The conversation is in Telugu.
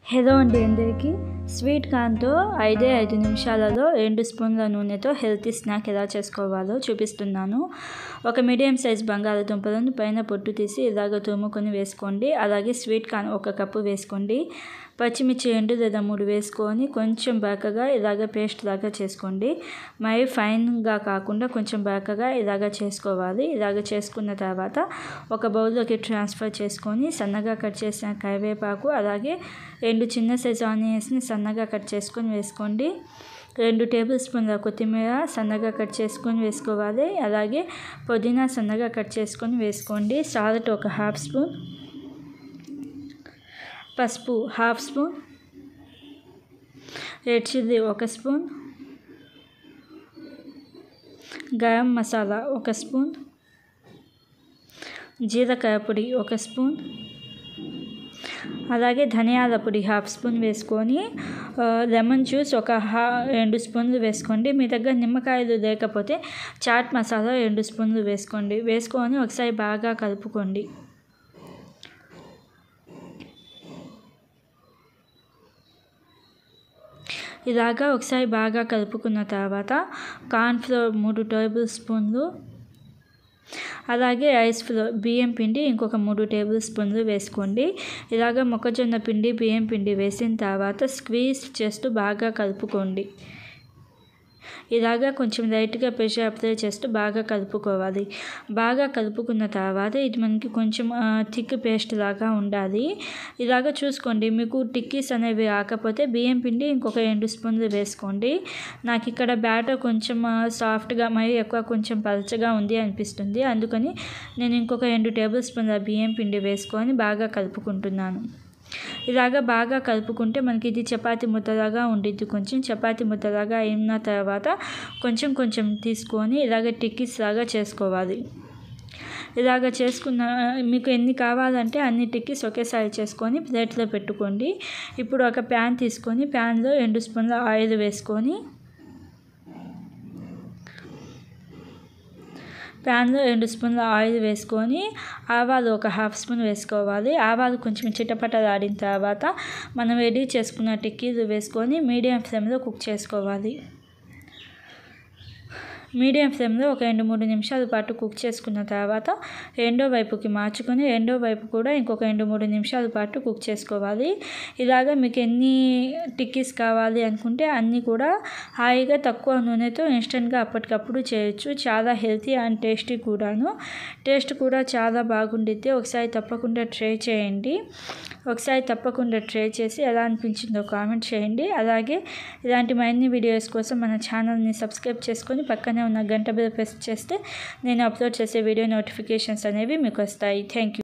హలో అండి అందరికీ స్వీట్ కార్న్తో ఐదే ఐదు నిమిషాలలో రెండు స్పూన్ల నూనెతో హెల్తీ స్నాక్ ఎలా చేసుకోవాలో చూపిస్తున్నాను ఒక మీడియం సైజ్ బంగాళాదుంపలను పైన పొట్టు తీసి ఇలాగ తురుముకొని వేసుకోండి అలాగే స్వీట్ కార్న్ ఒక కప్పు వేసుకోండి పచ్చిమిర్చి రెండు లేదా మూడు వేసుకొని కొంచెం బాకగా ఇలాగ పేస్ట్ లాగా చేసుకోండి మరి ఫైన్గా కాకుండా కొంచెం బాకగా ఇలాగ చేసుకోవాలి ఇలాగ చేసుకున్న తర్వాత ఒక బౌల్లోకి ట్రాన్స్ఫర్ చేసుకొని సన్నగా కట్ చేసిన కరివేపాకు అలాగే రెండు చిన్న సైజు ఆనియన్స్ని సన్నగా కట్ చేసుకొని వేసుకోండి రెండు టేబుల్ స్పూన్ల కొత్తిమీర సన్నగా కట్ చేసుకొని వేసుకోవాలి అలాగే పుదీనా సన్నగా కట్ చేసుకొని వేసుకోండి సాల్ట్ ఒక హాఫ్ స్పూన్ పసుపు హాఫ్ స్పూన్ రెడ్ చిల్లీ ఒక స్పూన్ గరం మసాలా ఒక స్పూన్ జీలకర్ర పొడి ఒక స్పూన్ అలాగే ధనియాల పొడి హాఫ్ స్పూన్ వేసుకొని లెమన్ జ్యూస్ ఒక హా రెండు స్పూన్లు వేసుకోండి మీ దగ్గర నిమ్మకాయలు లేకపోతే చాట్ మసాలా రెండు స్పూన్లు వేసుకోండి వేసుకొని ఒకసారి బాగా కలుపుకోండి ఇలాగా ఒకసారి బాగా కలుపుకున్న తర్వాత కార్న్ఫ్లోర్ మూడు టేబుల్ స్పూన్లు అలాగే రైస్ ఫ్లోర్ బియ్యం పిండి ఇంకొక మూడు టేబుల్ స్పూన్లు వేసుకోండి ఇలాగ మొక్కజొన్న పిండి బియ్యం పిండి వేసిన తర్వాత స్క్వీజ్ చేస్తూ బాగా కలుపుకోండి ఇలాగా కొంచెం లైట్గా ప్రెషర్ అప్లై చేస్తూ బాగా కలుపుకోవాలి బాగా కలుపుకున్న తర్వాత ఇది మనకి కొంచెం థిక్ పేస్ట్ లాగా ఉండాలి ఇలాగ చూసుకోండి మీకు టిక్కీస్ అనేవి రాకపోతే బియ్యం పిండి ఇంకొక రెండు స్పూన్లు వేసుకోండి నాకు ఇక్కడ బ్యాటర్ కొంచెం సాఫ్ట్గా మరి ఎక్కువ కొంచెం పలచగా ఉంది అనిపిస్తుంది అందుకని నేను ఇంకొక రెండు టేబుల్ స్పూన్ల బియ్యం పిండి వేసుకొని బాగా కలుపుకుంటున్నాను ఇలాగ బాగా కలుపుకుంటే మనకి ఇది చపాతి ముద్దలాగా ఉండిద్ది కొంచెం చపాతి ముద్దలాగా అయిన తర్వాత కొంచెం కొంచెం తీసుకొని ఇలాగ టిక్కీస్ లాగా చేసుకోవాలి ఇలాగ చేసుకున్న మీకు ఎన్ని కావాలంటే అన్ని టిక్కీస్ ఒకేసారి చేసుకొని ప్లేట్లో పెట్టుకోండి ఇప్పుడు ఒక ప్యాన్ తీసుకొని ప్యాన్లో రెండు స్పూన్ల ఆయిల్ వేసుకొని ప్యాన్లో రెండు స్పూన్ల ఆయిల్ వేసుకొని ఆవాలు ఒక హాఫ్ స్పూన్ వేసుకోవాలి ఆవాలు కొంచెం చిటపటలాడిన తర్వాత మనం రెడీ చేసుకున్న టిక్కీలు వేసుకొని మీడియం ఫ్లేమ్లో కుక్ చేసుకోవాలి మీడియం ఫ్లేమ్లో ఒక రెండు మూడు నిమిషాల పాటు కుక్ చేసుకున్న తర్వాత రెండో వైపుకి మార్చుకొని రెండో వైపు కూడా ఇంకొక రెండు మూడు నిమిషాల పాటు కుక్ చేసుకోవాలి ఇలాగ మీకు ఎన్ని టిక్కీస్ కావాలి అనుకుంటే అన్నీ కూడా హాయిగా తక్కువ నూనెతో ఇన్స్టెంట్గా అప్పటికప్పుడు చేయొచ్చు చాలా హెల్తీ అండ్ టేస్టీ కూడాను టేస్ట్ కూడా చాలా బాగుండిద్ది ఒకసారి తప్పకుండా ట్రై చేయండి ఒకసారి తప్పకుండా ట్రై చేసి ఎలా అనిపించిందో కామెంట్ చేయండి అలాగే ఇలాంటి మరిన్ని వీడియోస్ కోసం మన ఛానల్ని సబ్స్క్రైబ్ చేసుకొని పక్కనే ఉన్న గంట బిల్ ప్రెస్ చేస్తే నేను అప్లోడ్ చేసే వీడియో నోటిఫికేషన్స్ అనేవి మీకు వస్తాయి థ్యాంక్ యూ